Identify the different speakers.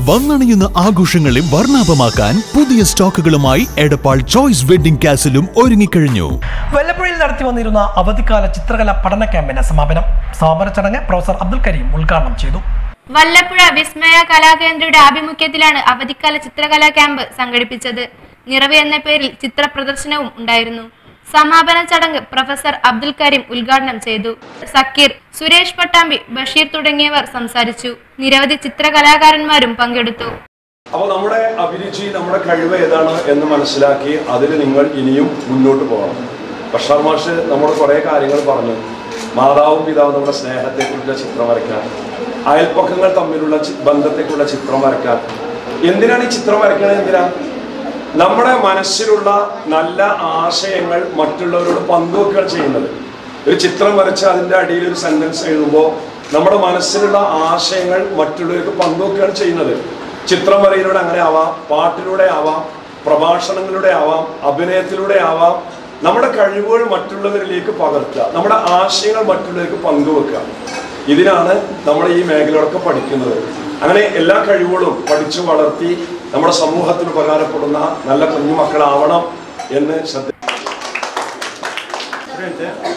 Speaker 1: വന്നണിയുന്ന ആഘോഷങ്ങളെ വർണ്ണാഭമാക്കാൻ പുതിയ സ്റ്റോക്കുകളുമായി എടപ്പാൾ ചോയ്സ് വെഡിംഗ് കാസിലും ഒരുങ്ങിക്കഴിഞ്ഞു
Speaker 2: വല്ലപ്പുഴയിൽ നടത്തി വന്നിരുന്ന അവധിക്കാല ചിത്രകല പഠന ക്യാമ്പിന് സമാപനം സമാപന ചടങ്ങ് പ്രൊഫസർ അബ്ദുൽ കരീം ഉദ്ഘാടനം ചെയ്തു
Speaker 3: വല്ലപ്പുഴ വിസ്മയ കലാകേന്ദ്രയുടെ ആഭിമുഖ്യത്തിലാണ് അവധിക്കാല ചിത്രകലാ ക്യാമ്പ് സംഘടിപ്പിച്ചത് നിറവ് എന്ന പേരിൽ ചിത്ര പ്രദർശനവും ഉണ്ടായിരുന്നു സമാപന ചടങ്ങ് പ്രൊഫസർ അബ്ദുൽ കരീം ഉദ്ഘാടനം ചെയ്തു സക്കീർ സുരേഷ് പട്ടാമ്പി ബഷീർ തുടങ്ങിയവർ സംസാരിച്ചു നിരവധി ചിത്രകലാകാരന്മാരും പങ്കെടുത്തു
Speaker 4: അപ്പോൾ നമ്മുടെ അഭിരുചി നമ്മുടെ കഴിവ് ഏതാണ് എന്ന് മനസ്സിലാക്കി അതിൽ നിങ്ങൾ ഇനിയും മുന്നോട്ട് പോകണം ബഷാർ മാഷ് നമ്മുടെ കുറേ കാര്യങ്ങൾ പറഞ്ഞു മാതാവും പിതാവും നമ്മുടെ സ്നേഹത്തെക്കുറിച്ചുള്ള ചിത്രം വരയ്ക്കാൻ അയൽപ്പക്കങ്ങൾ തമ്മിലുള്ള ചി- ബന്ധത്തെക്കുറിച്ചുള്ള ചിത്രം വരയ്ക്കാൻ എന്തിനാണ് ഈ ചിത്രം വരയ്ക്കണത് എന്തിനാ നമ്മുടെ മനസ്സിലുള്ള നല്ല ആശയങ്ങൾ മറ്റുള്ളവരോട് പങ്കുവെക്കുകയാണ് ചെയ്യുന്നത് ഒരു ചിത്രം വരച്ച് അതിൻ്റെ അടിയിൽ ഒരു സെന്റൻസ് എഴുതുമ്പോൾ നമ്മുടെ മനസ്സിലുള്ള ആശയങ്ങൾ മറ്റുള്ളവർക്ക് പങ്കുവെക്കുകയാണ് ചെയ്യുന്നത് ചിത്രം വരയിലൂടെ അങ്ങനെ ആവാം പാട്ടിലൂടെ ആവാം പ്രഭാഷണങ്ങളിലൂടെ ആവാം അഭിനയത്തിലൂടെ ആവാം നമ്മുടെ കഴിവുകൾ മറ്റുള്ളവരിലേക്ക് പകർത്തുക നമ്മുടെ ആശയങ്ങൾ മറ്റുള്ളവർക്ക് പങ്കുവെക്കുക ഇതിനാണ് നമ്മൾ ഈ മേഖലകളൊക്കെ പഠിക്കുന്നത് അങ്ങനെ എല്ലാ കഴിവുകളും പഠിച്ചു വളർത്തി നമ്മുടെ സമൂഹത്തിന് ഉപകാരപ്പെടുന്ന നല്ല കുഞ്ഞുമക്കളാവണം എന്ന് ശ്രദ്ധ